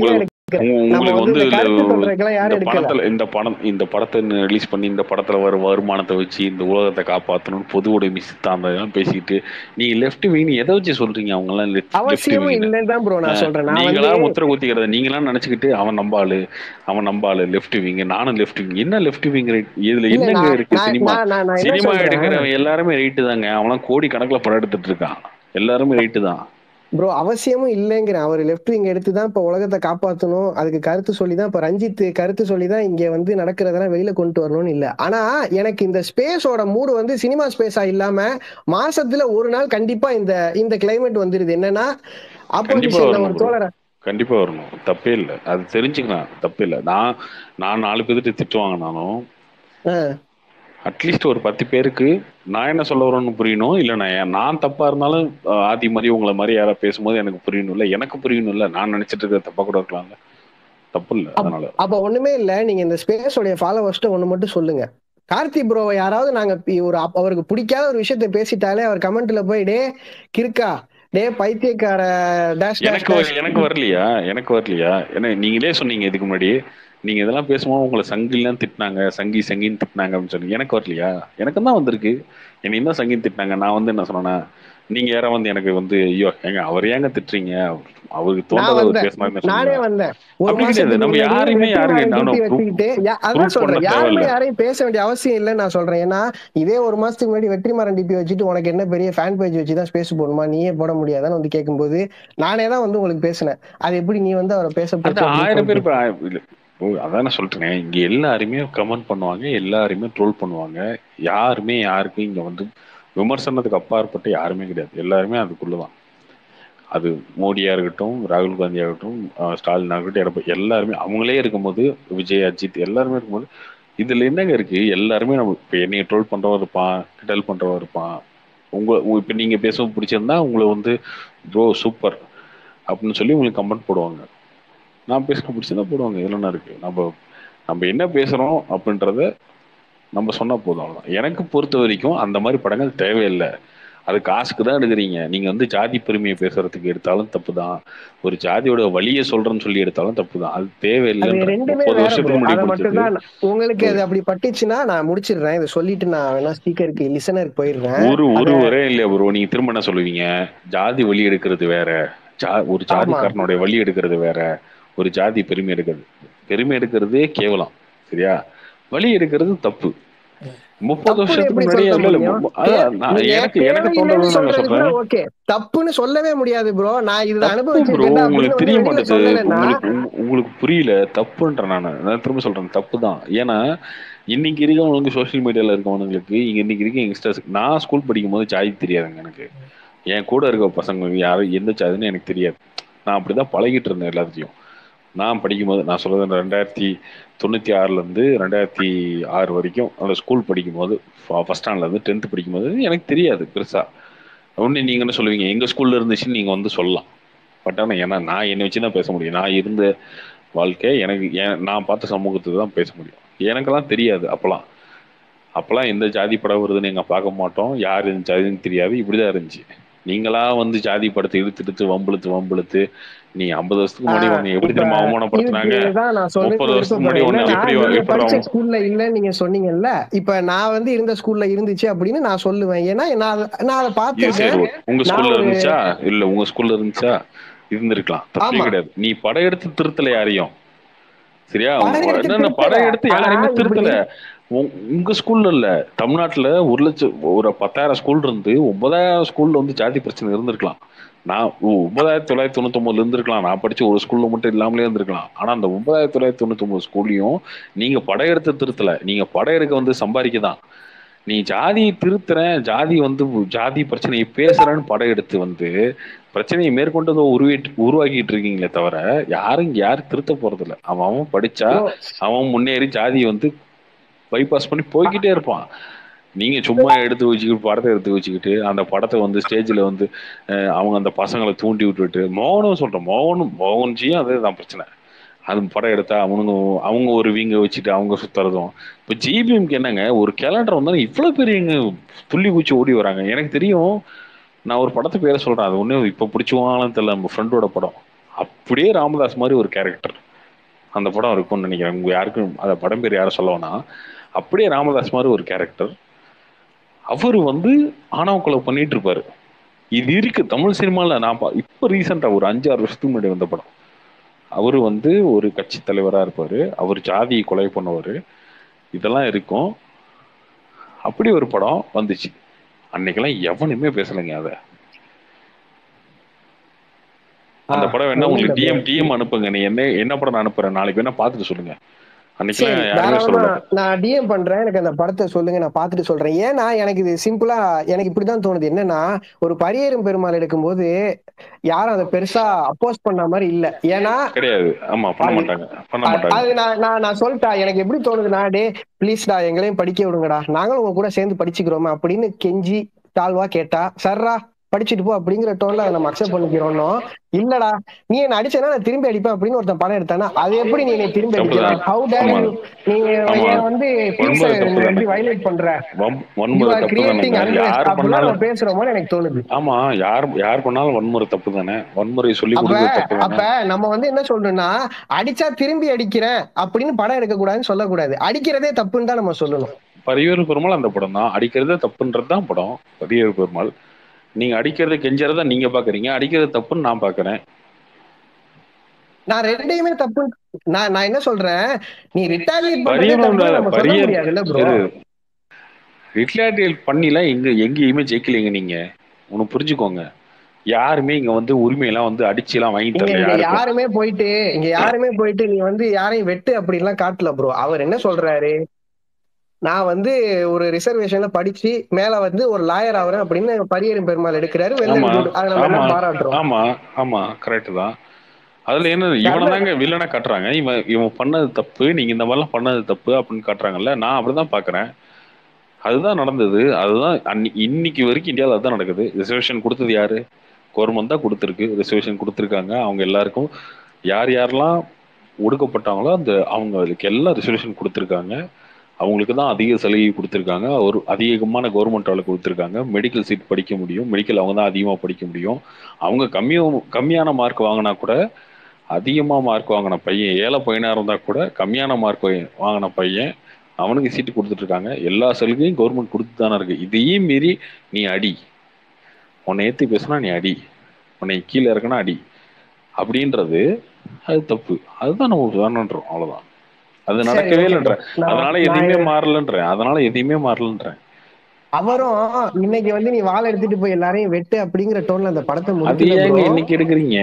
உங்க- நம்ம உங்களுக்கு வந்து வந்து இந்த கருத்து இல்ல, சொல்றதுக்கெல்லாம் இந்த யாரும் எடுக்கல படத்துல இந்த படம் இந்த படத்தை ரிலீஸ் பண்ணி இந்த படத்துல வர வருமானத்தை வச்சு இந்த உலகத்தை காப்பாற்றணும் பொது உடைமை சித்தாந்தம் பேசிக்கிட்டு நீங்க லெஃப்ட் விங் எதை வச்சு சொல்றீங்க அவங்க எல்லாம் லெஃப்ட் அவசியமும் விங் இல்லைன்னு தான் ப்ரோ நான் சொல்றேன் நான் நீங்களா வந்து முத்திர குத்திக்கிறத நீங்களா நினைச்சுக்கிட்டு அவன் நம்பாளு அவன் நம்பாளு லெஃப்ட் விங் நானும் லெஃப்ட் விங் என்ன லெஃப்ட் விங் இதுல இல்ல என்னங்க நான் இருக்கு நான் சினிமா நான் நான் நான் என்ன சினிமா சொல்றேன் எடுக்கிறவன் எல்லாருமே ரைட்டு தாங்க அவன்லாம் கோடி கணக்குல படம் எடுத்துட்டு இருக்கான் எல்லாருமே ரைட்டு தான் ப்ரோ அவசியமும் இல்லைங்கிறேன் அவர் லெஃப்ட் விங் எடுத்து தான் இப்ப உலகத்தை காப்பாத்தணும் அதுக்கு கருத்து சொல்லி தான் இப்ப ரஞ்சித் கருத்து சொல்லி தான் இங்க வந்து நடக்கிறதெல்லாம் வெளியில கொண்டு வரணும்னு இல்ல ஆனா எனக்கு இந்த ஸ்பேஸோட மூடு வந்து சினிமா ஸ்பேஸா இல்லாம மாசத்துல ஒரு நாள் கண்டிப்பா இந்த இந்த கிளைமேட் வந்துருது என்னன்னா கண்டிப்பா ஆப்போசிஷன்ல வரணும் ஒரு ப்ரோ தோழரை கண்டிப்பா வரணும் தப்பே இல்லை அது தெரிஞ்சுக்கலாம் தப்பே இல்லை நான் நான் நாலு பேர்கிட்ட திட்டு வாங்கினாலும் ஆஹ் அட்லீஸ்ட் ஒரு பத்து பேருக்கு நான் என்ன சொல்ல வரேன்னு புரியணும் இல்லை நான் ஏன் நான் தப்பா இருந்தாலும் அஹ், ஆதி மாதிரி உங்களை மாதிரி யாராவது பேசும்போது எனக்கு புரியணும் இல்லை எனக்கு புரியணும் இல்லை நான் நினைச்சிட்டு இருக்க தப்பா கூட இருக்கலாம்ல தப்பு இல்லை அப்- அதனால அப்ப ஒண்ணுமே இல்ல நீங்க இந்த ஸ்பேஸோடைய ஃபாலோவர்ஸ்ட்ட ஒண்ணு மட்டும் சொல்லுங்க கார்த்தி ப்ரோவை யாராவது நாங்க பி- ஒரு அப்- அவருக்கு பிடிக்காத ஒரு விஷயத்த பேசிட்டாலே அவர் கமெண்ட்ல போய் டே கிறுக்கா டே பைத்தியக்கார டேஷ் டேஷ் எனக்கு டேஷ் எனக்கு வரலையா எனக்கு வரலையா ஏன்னா நீங்களே சொன்னீங்க இதுக்கு முன்னாடி நீங்க இதெல்லாம் பேசும்போது உங்களை சங்கிலாம் திட்டினாங்க சங்கி சங்கின்னு திட்டினாங்க அப்படின்னு சொன்னீங்க எனக்கு வரலையா எனக்கு தான் வந்திருக்கு என்னை தான் சங்கின்னு திட்டினாங்க நான் வந்து என்ன சொன்னேன்னா நீங்க யாரா வந்து எனக்கு வந்து ஐயோ ஏங்க அவர் ஏங்க திட்டுறீங்க அவருக்கு நான் தோன்றத அவர் வந்தேன் பேசினாருன்னு நானே சொன்னீங்க வந்தேன் ஒரு அப்படி கிடையாது மாசத்துக்கு நம்ம முன்னாடி யாரையுமே யாருங்க வெற்றிமாறன் நானும் டிபி ப்ரூஃப் வச்சுக்கிட்டு யா- அதான் ப்ரூஃப் பண்ண சொல்றேன் யாருமே தேவையில்ல யாரையும் பேச வேண்டிய அவசியம் இல்லைன்னு நான் சொல்றேன் ஏன்னா இதே ஒரு மாசத்துக்கு முன்னாடி வெற்றிமாறன் டிபி வச்சுட்டு உனக்கு என்ன பெரிய ஃபேன் பேஜ் வச்சு தான் ஸ்பேஸ் போடணுமா நீயே போட முடியாதான்னு வந்து கேட்கும்போது நானே தான் வந்து உங்களுக்கு பேசினேன் அது எப்படி நீ வந்து அவரை பேச அது போச்சு அப்படின்னு ஆயிரம் பேர் சொல்லிட்டு இப்ப ஆ- இல்ல. ஓ அதான் சொல்றேன் இங்க எல்லாருமே கமெண்ட் பண்ணுவாங்க எல்லாருமே ட்ரோல் பண்ணுவாங்க யாருமே யாருக்கும் இங்க வந்து விமர்சனத்துக்கு அப்பாற்பட்டு யாருமே கிடையாது எல்லாருமே அதுக்குள்ளதான் அது மோடியா இருக்கட்டும் ராகுல் காந்தியா இருக்கட்டும் அஹ் ஸ்டாலின் ஆகட்டும் எடப்பாடி எல்லாருமே அவங்களே இருக்கும்போது விஜய் அஜித் எல்லாருமே இருக்கும்போது இதுல என்னங்க இருக்கு எல்லாருமே நம்ம இப்ப என்னைய ட்ரோல் பண்றவன் இருப்பான் கிண்டல் பண்றவன் இருப்பான் உங்க உங்க- இப்ப நீங்க பேச பிடிச்சிருந்தா உங்களை வந்து ப்ரோ சூப்பர் அப்படின்னு சொல்லி உங்களுக்கு கமெண்ட் போடுவாங்க நான் பேச பிடிச்சதா போடுவாங்க இதுல என்ன இருக்கு நம்ம நம்ம என்ன பேசுறோம் அப்படின்றத நம்ம சொன்னா போதும் அவ்வளவுதான் எனக்கு பொறுத்த வரைக்கும் அந்த மாதிரி படங்கள் தேவையில்லை அது காசுக்கு தான் எடுக்கிறீங்க நீங்க வந்து ஜாதி பெருமையை பேசுறதுக்கு எடுத்தாலும் தப்பு தான் ஒரு ஜாதியோட வழியை சொல்றேன்னு சொல்லி எடுத்தாலும் தப்பு தான் அது அது தேவையில்லைன்ற ரெண்டுமே முப்பது வேற வருஷத்துக்கு ப்ரோ முன்னாடி அதை பிடிச்சது மட்டும் தான் உங்களுக்கு அது அப்படி பட்டுச்சுன்னா நான் முடிச்சிடுறேன் இதை சொல்லிட்டு நான் வேணா ஸ்பீக்கருக்கு லிசனருக்கு போயிடுறேன் ஒரு அத ஒரு ஒரே இல்லையா ப்ரோ நீங்க திரும்ப என்ன சொல்லுவீங்க ஜாதி வழி எடுக்கிறது வேற ஜா ஒரு ஆமா ஜாதிக்காரனுடைய வழி எடுக்கிறது வேற ஒரு ஜாதி பெருமை எடுக்கிறது பெருமை எடுக்கிறதே கேவலம் சரியா வழி எடுக்கிறது தப்பு முப்பது தப்புன்னு வருஷத்துக்கு எப்படி முன்னாடியே சொல்ல இல்ல இல்ல முடியும் மு- தே அதான் நான் நீங்க எனக்கு எனக்கு தேவையில்லைன்னு தோன்றதுதான் நான் சொல்றது கூட சொல்றேன் ஓகே தப்புன்னு சொல்லவே முடியாது ப்ரோ நான் இதை தப்பு ப்ரோ அனுபவிச்சிருக்கேன்டா அப்படின்னு உங்களுக்கு வந்து தெரிய வெளியில மாட்டேது சொல்லலைன்னா உங்களுக்கு உங்க- உங்களுக்கு புரியல தப்புன்ற நான் நான் திரும்ப சொல்றேன் தப்பு தான் ஏன்னா இன்னைக்கு இருக்கவங்களுக்கு சோஷியல் மீடியால இருக்கவங்களுக்கு இங்க இன்னைக்கு இருக்க யங்ஸ்டர்ஸ் நான் ஸ்கூல் படிக்கும் போது ஜாதி தெரியாதுங்க எனக்கு என் கூட இருக்க பசங்க யாரும் எந்த ஜாதின்னு எனக்கு தெரியாது நான் அப்படிதான் பழகிட்டு இருந்தேன் எல்லாத்தையும் நான் படிக்கும்போது நான் சொல்றது ரெண்டாயிரத்தி தொண்ணூத்தி ஆறுல இருந்து ரெண்டாயிரத்தி ஆறு வரைக்கும் அந்த ஸ்கூல் படிக்கும்போது ஃபர்ஸ்ட் ஸ்டாண்ட்ல இருந்து டென்த் படிக்கும்போது எனக்கு தெரியாது பெருசா ஒண்ணு நீங்க என்ன சொல்லுவீங்க எங்க ஸ்கூல்ல இருந்துச்சுன்னு நீங்க வந்து சொல்லலாம் பட் ஆனால் ஏன்னா நான் என்னை வச்சு தான் பேச முடியும் நான் இருந்த வாழ்க்கை எனக்கு ஏன் நான் பார்த்த சமூகத்துக்கு தான் பேச முடியும் எனக்கெல்லாம் தெரியாது அப்போலாம் அப்போலாம் எந்த ஜாதி படம் வருதுன்னு எங்க பார்க்க மாட்டோம் யார் இந்த ஜாதின்னு தெரியாது இப்படிதான் இருந்துச்சு நீங்களா வந்து ஜாதி படத்தை இழுத்து இழுத்து வம்பிழுத்து வம்பிழுத்து நீ ஐம்பது வருஷத்துக்கு முன்னாடி உன்னை எப்படி இப்ப திரும்ப அவமானப்படுத்தினாங்க இதுதான் நான் முப்பது சொல்றதுக்கு வருஷத்துக்கு முன்னாடி விருப்பப்படுறேன் உன்னை என்னன்னா எப்படி நீங்க எப்படி படிச்ச அவன் ஸ்கூல்ல இல்லன்னு நீங்க சொன்னீங்கல்ல இப்ப நான் வந்து இருந்த ஸ்கூல்ல இருந்துச்சு அப்படின்னு நான் சொல்லுவேன் ஏன்னா நான் அத- நான் அதை இது பார்த்திருக்கேன் சரி உங்க நான் ஸ்கூல்ல ஒரு இருந்துச்சா இல்ல உங்க ஸ்கூல்ல இருந்துச்சா இருந்திருக்கலாம் தப்பே ஆமா கிடையாது நீ படையெடுத்து திருத்தல யாரையும் சரியா படம் எடுத்து என்னென்ன திருத்தல படம் எடுத்து ஆனா யாரையுமே இப்படி திருத்தல உங்க உங்க ஸ்கூல்ல இல்ல தமிழ்நாட்டுல ஒரு லட்சம் ஒரு பத்தாயிரம் ஸ்கூல் இருந்து ஒன்பதாயிரம் ஸ்கூல்ல வந்து ஜாதி பிரச்சனை இருந்திருக்கலாம் நான் ஒ- ஒன்பதாயிரத்தி தொள்ளாயிரத்தி தொண்ணூத்தி ஒன்பதுல இருந்திருக்கலாம் நான் படிச்ச ஒரு ஸ்கூல்ல மட்டும் இல்லாமலே இருந்திருக்கலாம் ஆனா அந்த ஒன்பதாயிரத்தி தொள்ளாயிரத்தி தொண்ணூத்தி ஒன்பது ஸ்கூல்லையும் நீங்க படையெடுத்து திருத்தல நீங்க படையெடுக்க வந்து சம்பாதிக்க தான் நீ ஜாதியை திருத்துறேன் ஜாதி வந்து ஜாதி பிரச்சனையை பேசுறேன்னு படையெடுத்து வந்து பிரச்சனையை மேற்கொண்டு அதை உருவிட்டு உருவாக்கிட்டு இருக்கீங்களே தவிர யாரும் இங்க யாரும் திருத்த போறது இல்ல அவன் அவன் படிச்சா ப்ரோ அவன் முன்னேறி ஜாதியை வந்து பைபாஸ் பண்ணி போய்கிட்டே இருப்பான் நீங்க சும்மா எடுத்து வச்சுக்கிட்டு படத்தை எடுத்து வச்சுக்கிட்டு அந்த படத்தை வந்து ஸ்டேஜ்ல வந்து அஹ், அவங்க அந்த பசங்களை தூண்டி விட்டுட்டு மோகனும் சொல்றேன் மோகனும் மோகன்ஜியும் அதே தான் பிரச்சனை அது படம் எடுத்தா அவனுங்க அவங்க ஒரு வீங்க வச்சுட்டு அவங்க சுத்துறதும் இப்போ ஜிபிஎம்க்கு என்னங்க ஒரு கேலண்டர் வந்தாலும் இவ்வளவு பெரியங்க துள்ளி குச்சி ஓடி வராங்க எனக்கு தெரியும் நான் ஒரு படத்தை பேரை சொல்றேன் அது ஒண்ணு இப்ப பிடிச்சுவாங்கன்னு தெரியல நம்ம ஃப்ரெண்டோட படம் அப்படியே ராமதாஸ் மாதிரி ஒரு கேரக்டர் அந்த படம் இருக்கும்னு நினைக்கிறேன் உங்க யாருக்கும் அந்த படம் பேர் யாரும் சொல்ல வேணாம் அப்படியே ராமதாஸ் மாதிரி ஒரு கேரக்டர் அவர் வந்து ஆணவ கொலை பண்ணிட்டு இருப்பாரு இது இருக்கு தமிழ் சினிமால நான் பா- இப்ப ரீசெண்டா ஒரு அஞ்சு ஆறு வருஷத்துக்கு முன்னாடி வந்த படம் அவர் வந்து ஒரு கட்சி தலைவரா இருப்பாரு அவர் ஜாதியை கொலை பண்ணவர் இதெல்லாம் இருக்கும் அப்படி ஒரு படம் வந்துச்சு அன்னைக்கெல்லாம் எவனுமே பேசலைங்க அத அந்த ஆ, படம் வேணா ஒண்ணும் உங்களுக்கு இல்ல டிஎம் டிஎம் அனுப்புங்க நீ என்ன என்ன படம் நான் அனுப்புறேன் நாளைக்கு வேணா பார்த்துட்டு சொல்லுங்க அன்னைக்கெல்லாம் சரி யாருமே தாராளமா சொல்லல நான் டிஎம் பண்றேன் எனக்கு அந்த படத்தை சொல்லுங்க நான் பார்த்துட்டு சொல்றேன் ஏன்னா எனக்கு இது சிம்பிளா எனக்கு இப்படிதான் தோணுது என்னன்னா ஒரு பரியேறும் பெருமாள் எடுக்கும்போது யாரும் அதை பெருசா அப்போஸ் பண்ண மாதிரி இல்ல ஏன்னா கிடையாது ஆமா பண்ண அது மாட்டாங்க பண்ண அது மாட்டாங்க அது நான் நான் நான் சொல்லிட்டா எனக்கு எப்படி தோணுதுன்னா டே ப்ளீஸ்டா எங்களையும் படிக்க விடுங்கடா நாங்களும் உங்க கூட சேர்ந்து படிச்சுக்கிறோமா அப்படின்னு கெஞ்சி தாழ்வா கேட்டா சர்ரா படிச்சுட்டு போ அப்படிங்கிற டோன்ல அதை நம்ம அக்செப்ட் பண்ணிக்கிறோம்னோ இல்லடா நீ என்ன அடிச்சேன்னா நான் திரும்பி அடிப்பேன் அப்படின்னு ஒருத்தன் படம் எடுத்தானா அது எப்படி நீ என்னை திரும்பி தப்புதான் அடிக்கலாம் ஹவு டேர் ஆமா யூ நீங்க ஆமா ஏன் வந்து பீஸ வன்முறை தப்பு தானே எப்படி வயலேட் பண்ற வம்- யூ வன்முறை ஆர் தப்பு கிரியேட்டிங் தானேங்க அன்ரெஸ்ட் யார் அப்படிலாம் பண்ணாலும் நம்ம பேசுறோமோன்னு எனக்கு தோணுது ஆமா யார் யார் பண்ணாலும் வன்முறை தப்பு தானே வன்முறை சொல்லி அப்ப கொடுக்குறது தப்பு அப்ப தானே நம்ம வந்து என்ன சொல்றோம்னா அடிச்சா திரும்பி அடிக்கிறேன் அப்படின்னு படம் எடுக்க கூடாதுன்னு சொல்லக்கூடாது அடிக்கிறதே தப்புன்னு தான் நம்ம சொல்லணும் பரியேறு பெருமாள் அந்த படம் தான் அடிக்கிறதே தப்புன்றது தான் படம் பரியேறு பெருமாள் நீங்க அடிக்கிறது கெஞ்சறத நீங்க பாக்குறீங்க அடிக்கிறது தப்புன்னு நான் பாக்குறேன் நான் ரெண்டையுமே தப்பு நான் நான் என்ன சொல்றேன் நீ ரிட்டாலியேட் பண்றதே பரியேறு தப்பு நம்ம சொல்ல பரியேறு முடியாதுல்ல ப்ரோ ரிட்லாட்டியல் பண்ணிலாம் எங்க எங்கேயுமே ஜெயிக்கலைங்க நீங்க ஒன்னு புரிஞ்சுக்கோங்க யாருமே இங்க வந்து உரிமையெல்லாம் வந்து அடிச்சுலாம் வாங்கி இங்க தரல இங்க யாருக்கும் யாருமே போயிட்டு இங்க யாருமே போயிட்டு நீ வந்து யாரையும் வெட்டு அப்படின்லாம் காட்டல ப்ரோ அவர் என்ன சொல்றாரு நான் வந்து ஒரு ரிசர்வேஷன்ல படிச்சு மேல வந்து ஒரு லாயர் ஆகுறேன் அப்படின்னு பரியேறும் பெருமாள் எடுக்கிறாரு வெள்ளை ஆமா குட் அதை நம்ம ஆமா எல்லாம் பாராட்டுறோம் ஆமா ஆமா கரெக்ட் தான் அதுல என்ன இவனை கர்ண தாங்க வில்லனா காட்டுறாங்க இவன் இவன் பண்ணது தப்பு நீங்க இந்த மாதிரிலாம் பண்ணது தப்பு அப்படின்னு காட்டுறாங்கல்ல நான் அப்படிதான் பாக்குறேன் அதுதான் நடந்தது அதுதான் அன்னி இன்னைக்கு வரைக்கும் இந்தியாவில் அதுதான் நடக்குது ரிசர்வேஷன் கொடுத்தது யாரு கவர்மெண்ட் தான் கொடுத்துருக்கு ரிசர்வேஷன் கொடுத்துருக்காங்க அவங்க எல்லாருக்கும் யார் யாரெல்லாம் ஒடுக்கப்பட்டாங்களோ அந்த அவங்க அதுக்கு எல்லாம் ரிசர்வேஷன் கொடுத்துருக்காங்க அவங்களுக்கு தான் அதிக சலுகை கொடுத்துருக்காங்க ஒரு அதிகமான கவர்மெண்ட் வேலை கொடுத்துருக்காங்க மெடிக்கல் சீட் படிக்க முடியும் மெடிக்கல் அவங்க தான் அதிகமாக படிக்க முடியும் அவங்க கம்மியாக கம்மியான மார்க் வாங்கினா கூட அதிகமாக மார்க் வாங்கின பையன் ஏழை பையனாக இருந்தால் கூட கம்மியான மார்க் வாங்கின பையன் அவனுக்கு சீட்டு கொடுத்துட்டு இருக்காங்க எல்லா சலுகையும் கவர்மெண்ட் கொடுத்து தானே இருக்கு இதையும் மீறி நீ அடி உன்னை ஏற்றி பேசுனா நீ அடி உன்னை கீழே இருக்கனா அடி அப்படின்றது அது தப்பு அதுதான் நம்ம வேணுன்றோம் அவ்வளவுதான் அது சரி நடக்கவே ஓகே இல்லைன்ற நான் அதனால நான் எதையுமே மாறலன்றேன் அதனால எதையுமே மாறலன்றேன் அவரும் இன்னைக்கு வந்து நீ வாழை எடுத்துட்டு போய் எல்லாரையும் வெட்டு அப்படிங்கிற டோன்ல அந்த படத்தை அது முடிக்கல ஏங்க ப்ரோ இன்னைக்கு எடுக்கிறீங்க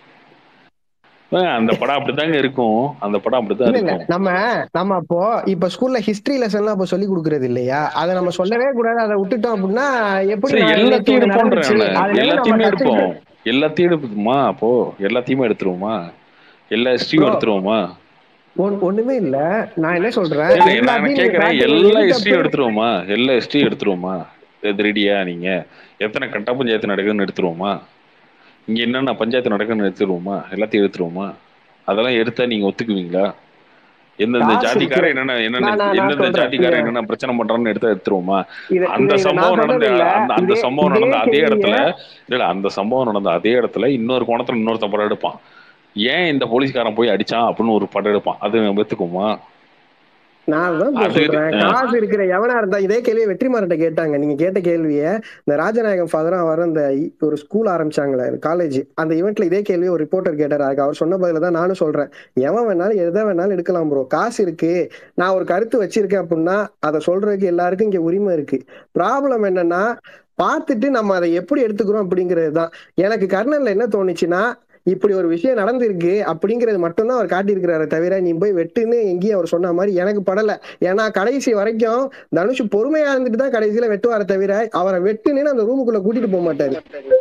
ஏங்க, அந்த படம் அப்படித்தாங்க இருக்கும் அந்த படம் அப்படித்தான் இல்ல இல்ல இருக்கும் நம்ம நம்ம அப்போ இப்ப ஸ்கூல்ல ஹிஸ்டரி லெசன்லாம் அப்ப சொல்லி கொடுக்கறது இல்லையா அதை நம்ம சொல்லவே கூடாது அதை விட்டுட்டோம் அப்படின்னா எப்படி சரி நான் நேத்து எல்லாத்தையும் ஒண்ணு நடந்துச்சு எடுப்போன்றேன் அதுல இருந்து நம்ம எல்லாத்தையுமே எடுப்போம் கத்துக்கிட்டு எல்லாத்தையும் எடுப்போமா அப்போ எல்லாத்தையுமே எடுத்துருவோமா எல்லா ஹிஸ்டரியும் ப்ரோ எடுத்துருவோமா ஒன்- ஒண்ணுமே இல்ல நான் என்ன சொல்றேன் சரி நான் எல்லாத்தையும் நீ கேக்குறேன் காட்டு எல்லா எது ஹிஸ்டரியும் தப்பு எடுத்துருவோமா எல்லா ஹிஸ்டரியும் எடுத்துருவோமா இது ரெடியா நீங்க எத்தனை கட்ட பஞ்சாயத்து நடக்குதுன்னு எடுத்துருவோமா இங்க என்னென்ன பஞ்சாயத்து நடக்குதுன்னு எடுத்துருவோமா எல்லாத்தையும் எடுத்துருவோமா அதெல்லாம் எடுத்தா நீங்க ஒத்துக்குவீங்களா எந்தெந்த காசு இருக்கு ஜாதிக்காரன் என்னென்ன என்னென்ன நான் நான் நான் எந்தெந்த சொல்றேன் இத ஜாதிக்காரன் என்னென்ன பிரச்சனை பண்றான்னு எடுத்தா எடுத்துருவோமா இத அந்த இத இத நான் சம்பவம் நடந்த சொன்னது இல்ல அந்த அந்த இதே சம்பவம் இதே நடந்த அதே கேள்விய இடத்துல இல்ல இல்ல அந்த சம்பவம் நடந்த அதே இடத்துல இன்னொரு கோணத்துல இன்னொருத்தன் படம் எடுப்பான் ஏன் இந்த போலீஸ்காரன் போய் அடிச்சான் அப்படின்னு ஒரு படம் எடுப்பான் அது நம்ம எடுத்துக்குமா நான் தான் bro அது சொல்றேன் அஹ், காசு இருக்கிற எவனா இருந்தா இதே கேள்வியை வெற்றிமாறட்ட கேட்டாங்க நீங்க கேட்ட கேள்விய இந்த ராஜநாயகம் ஃபாதரும் அவர் அந்த இ- ஒரு ஸ்கூல் ஆரம்பிச்சாங்களே காலேஜ் அந்த ஈவெண்ட்ல இதே கேள்வி ஒரு ரிப்போர்ட்டர் கேட்டாரு அதுக்கு அவர் சொன்ன பதில தான் நானும் சொல்றேன் எவன் வேணாலும் எதை வேணாலும் எடுக்கலாம் ப்ரோ காசு இருக்கு நான் ஒரு கருத்து வச்சிருக்கேன் அப்படின்னா அதை சொல்றதுக்கு எல்லாருக்கும் இங்க உரிமை இருக்கு ப்ராப்ளம் என்னன்னா பார்த்துட்டு நம்ம அதை எப்படி எடுத்துக்கிறோம் அப்படிங்கிறது தான் எனக்கு கர்னல்ல என்ன தோணுச்சுன்னா இப்படி ஒரு விஷயம் நடந்திருக்கு அப்படிங்கிறது மட்டும்தான் அவர் காட்டியிருக்கிறாரு தவிர நீ போய் வெட்டுன்னு எங்கேயும் அவர் சொன்ன மாதிரி எனக்கு படல ஏன்னா கடைசி வரைக்கும் தனுஷ் பொறுமையா இருந்துட்டு தான் கடைசியில வெட்டுவார தவிர அவரை வெட்டுன்னு அந்த ரூமுக்குள்ள கூட்டிட்டு போக மாட்டாரு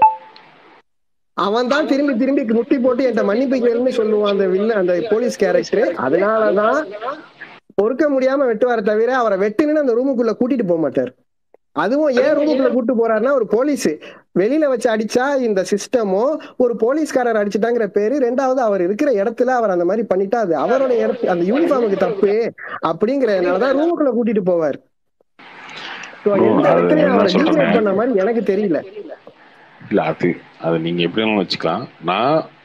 அவன் தான் திரும்பி திரும்பி முட்டி போட்டு என்கிட்ட மன்னிப்பு கேளுன்னு சொல்லுவான் அந்த வில்ல அந்த போலீஸ் கேரக்டர் அதனாலதான் பொறுக்க முடியாம வெட்டுவார தவிர அவரை வெட்டுன்னு அந்த ரூமுக்குள்ள கூட்டிட்டு போக மாட்டார் அதுவும் ஏன் ரூமுக்குள்ள கூட்டு போறாருன்னா ஒரு போலீஸ் வெளியில வச்சு அடிச்சா இந்த சிஸ்டமோ ஒரு போலீஸ்காரர் அடிச்சுட்டாங்கிற பேரு ரெண்டாவது அவர் இருக்கிற இடத்துல அவர் அந்த மாதிரி பண்ணிட்டா அது அவரோட இடத்து அந்த யூனிஃபார்முக்கு தப்பு அப்படிங்கறதுனாலதான் ரூமுக்குள்ள கூட்டிட்டு போவார் So, bro எந்த அது இடத்துலயும் என்ன அவரை சொல்றேன் டிகிரேட் பண்ண மாதிரி எனக்கு தெரியல இல்ல அது அது நீங்க எப்படி வேணாலும் வச்சுக்கலாம் நான்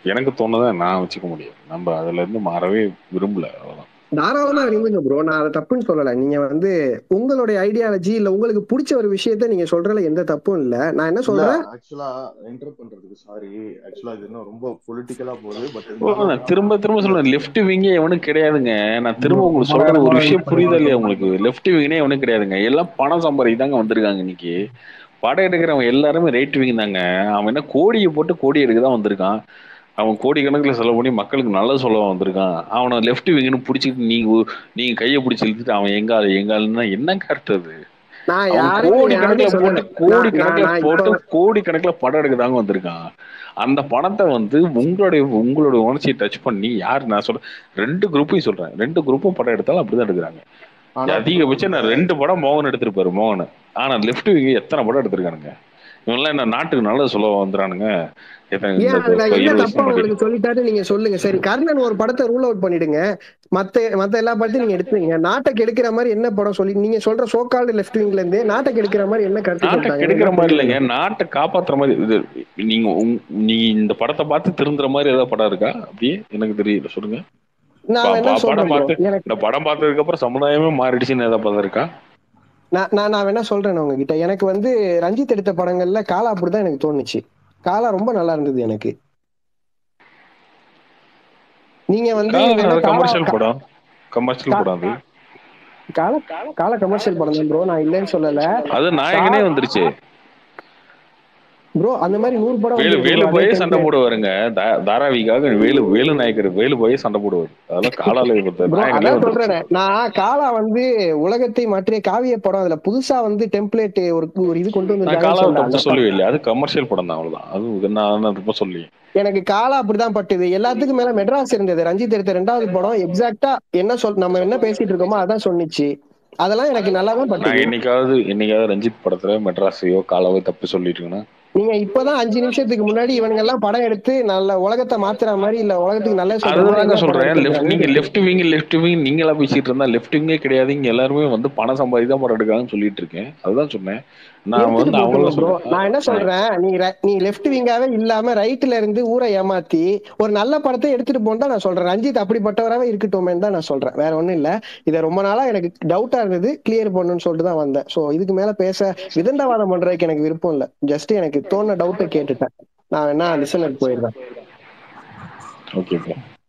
எனக்கு தோணுதை நான் வச்சுக்க முடியும் நம்ம அதுல இருந்து மாறவே விரும்பல அவ்வளவுதான் தாராளமா இருந்துங்க ப்ரோ நான் அதை தப்புன்னு சொல்லல நீங்க வந்து உங்களுடைய ஐடியாலஜி இல்ல உங்களுக்கு பிடிச்ச ஒரு விஷயத்த நீங்க சொல்றதுல எந்த தப்பும் இல்ல நான் என்ன இல்ல சொல்றேன் ஆக்சுவலா என்டர் பண்றதுக்கு சாரி ஆக்சுவலா இது இன்னும் ரொம்ப பொலிட்டிக்கலா போகுது பட் ஓ, நான் திரும்ப திரும்ப சொல்றேன் லெஃப்ட் விங்கே எவனும் கிடையாதுங்க நான் திரும்ப உங்களுக்கு சொல்றது ஒரு விஷயம் புரியுதா இல்லையா உங்களுக்கு லெஃப்ட் விங்னே எவனும் கிடையாதுங்க எல்லாம் பணம் சம்பாதிக்க வந்திருக்காங்க இன்னைக்கு படம் எடுக்கிறவன் எல்லாருமே ரைட் விங் தாங்க அவன் என்ன கோடியை போட்டு கோடி எடுக்க தான் வந்திருக்கான் அவன் கோடி கணக்குல செலவு பண்ணி மக்களுக்கு நல்லது சொல்ல வந்திருக்கான் அவனை லெஃப்ட் விங்னு பிடிச்சிட்டு நீங்க நீங்க கையை பிடிச்சி இழுத்துட்டு அவன் எங்கால் எங்கால்னா என்ன கரெக்ட் அது நான் அவன் யாரையும் கோடி யாரையும் கணக்குல சொல்லல போட்டு கோடி நான் நான் கணக்குல நான் போட்டு இப்ப கோடி கணக்குல படம் எடுக்கதாங்க வந்திருக்கான் அந்த பணத்தை வந்து உங்களுடைய உங்களுடைய உணர்ச்சியை டச் பண்ணி யார் நான் சொல்றேன் ரெண்டு குரூப்பையும் சொல்றேன் ரெண்டு குரூப்பும் படம் எடுத்தாலும் அப்படிதான் எடுக்கிறாங்க ஆனா அதிகபட்சம் நான் ரெண்டு படம் மோகன் எடுத்திருப்பாரு மோகன் ஆனா லெஃப்ட் விங்க எத்தனை படம் எடுத்திருக்கானுங்க இவங்கெல்லாம் என்ன நாட்டுக்கு நல்லது சொல்ல வந்துறானுங்க எத்தனை இந்த ஏன் அதுல இப்ப என்ன இருபது தப்பா வருஷம் முன்னாடி உங்களுக்கு சொல்லிட்டாரு நீங்க சொல்லுங்க சரி கர்ணன் ஒரு படத்தை ரூல் அவுட் பண்ணிடுங்க மத்த மத்த எல்லா படத்தையும் நீங்க எடுத்துங்க நாட்டை கெடுக்கிற மாதிரி என்ன படம் சொல்லி நீங்க சொல்ற சோகால்டு லெஃப்ட் விங்ல இருந்து நாட்டை கெடுக்கிற மாதிரி என்ன கருத்து நாட்டை சொல்லிட்டாங்க கெடுக்கிற என்ன மாதிரி புரியல இல்லைங்க நாட்டை காப்பாத்துற மாதிரி இது நீங்க உங்- நீ இந்த படத்தை பார்த்து திருந்துற மாதிரி ஏதாவது படம் இருக்கா அப்படியே எனக்கு தெரியல சொல்லுங்க நான் ப- வேணா ப- சொல்றேன் படம் ப்ரோ பார்த்து எனக்கு இந்த படம் பார்த்ததுக்கு அப்புறம் சமுதாயமே மாறிடுச்சுன்னு ஏதாவது படம் இருக்கா நான் நான் நான் வேணா சொல்றேன் உங்ககிட்ட எனக்கு வந்து ரஞ்சித் எடுத்த படங்கள்ல காலா அப்படிதான் எனக்கு தோணுச்சு காலா ரொம்ப நல்லா இருந்தது எனக்கு நீங்க வந்து வேணா காலா கமர்ஷியல் கா- படம் கமர்ஷியல் கா- படம் அது கால கால கமர்ஷியல் படம் தான் ப்ரோ நான் இல்லைன்னு சொல்லல அது நாயகனே கா- வந்துருச்சு ப்ரோ அந்த மாதிரி நூறு படம் வேலு வந்திருக்கு வேலு ப்ரோ அதே போயே சண்டை டைம்ல போடுவாருங்க தா- தாராவிக்காக வேலு வேலு நாயக்கர் வேலு போயே சண்டை போடுவார் அதெல்லாம் காலால இப்ப ப்ரோ நாயகனே அதான் வந்துருச்சு சொல்றேன் நான் காலா வந்து உலகத்தை மாற்றிய காவிய படம் அதுல புதுசா வந்து டெம்ப்ளேட் ஒரு ஒரு இது கொண்டு நான் வந்திருக்காங்கன்னு காலாவை சொல்றேன் அந்த தப்பு சொல்லவே இல்லை அது கமர்ஷியல் படம் தான் அவ்வளவுதான் அது இது நான் நான் தப்பு சொல்லி எனக்கு காலா அப்படிதான் பட்டுது எல்லாத்துக்கும் மேல மெட்ராஸ் இருந்தது ரஞ்சித் எடுத்த ரெண்டாவது படம் எக்ஸாக்டா என்ன சொல் நம்ம என்ன பேசிட்டு இருக்கோமோ அதான் சொன்னிச்சு அதெல்லாம் எனக்கு நல்லா தான் நான் பட்டுது என்னைக்காவது என்னைக்காவது ரஞ்சித் படத்துல மெட்ராஸையோ காலாவோ தப்பு சொல்லிட்டு இருக்கேன்னா நீங்க இப்பதான் அஞ்சு நிமிஷத்துக்கு முன்னாடி இவனுங்க எல்லாம் படம் எடுத்து நல்ல உலகத்தை மாத்துற மாதிரி இல்ல உலகத்துக்கு நல்லது சொல்ற மாதிரி அதுதாங்க என்ன படம் சொல்றேன் லெஃப்ட் நீங்க எடுத்திருக்காங்கன்னு லெஃப்ட் விங் லெஃப்ட் விங் நீங்களா பேசிட்டு இருந்தா லெஃப்ட் விங்கே கிடையாது இங்க எல்லாருமே வந்து பணம் சம்பாதி தான் படம் எடுக்காங்கன்னு சொல்லிட்டு இருக்கேன் அதுதான் சொன்னேன் நான் எடுத்துட்டு வந்து போட்டுங்க அவங்கள ப்ரோ சொல்றேன் நான் என்ன சொல்றேன் நீ ரை- நீ லெஃப்ட் விங்காவே இல்லாம ரைட்ல இருந்து ஊரை ஏமாத்தி ஒரு நல்ல படத்தை எடுத்துட்டு போன்னு தான் நான் சொல்றேன் ரஞ்சித் அப்படிப்பட்டவராவே இருக்கட்டுமேன்னு தான் நான் சொல்றேன் வேற ஒண்ணும் இல்ல இதை ரொம்ப நாளா எனக்கு டவுட்டா இருந்தது கிளியர் பண்ணணும்னு சொல்லிட்டு தான் வந்தேன் சோ இதுக்கு மேல பேச விதண்டாவாதம் பண்றதுக்கு எனக்கு விருப்பம் இல்ல ஜஸ்ட் எனக்கு தோண டவுட்டை கேட்டுட்டேன் நான் வேணா லிசனர் போயிடுறேன் ஓகே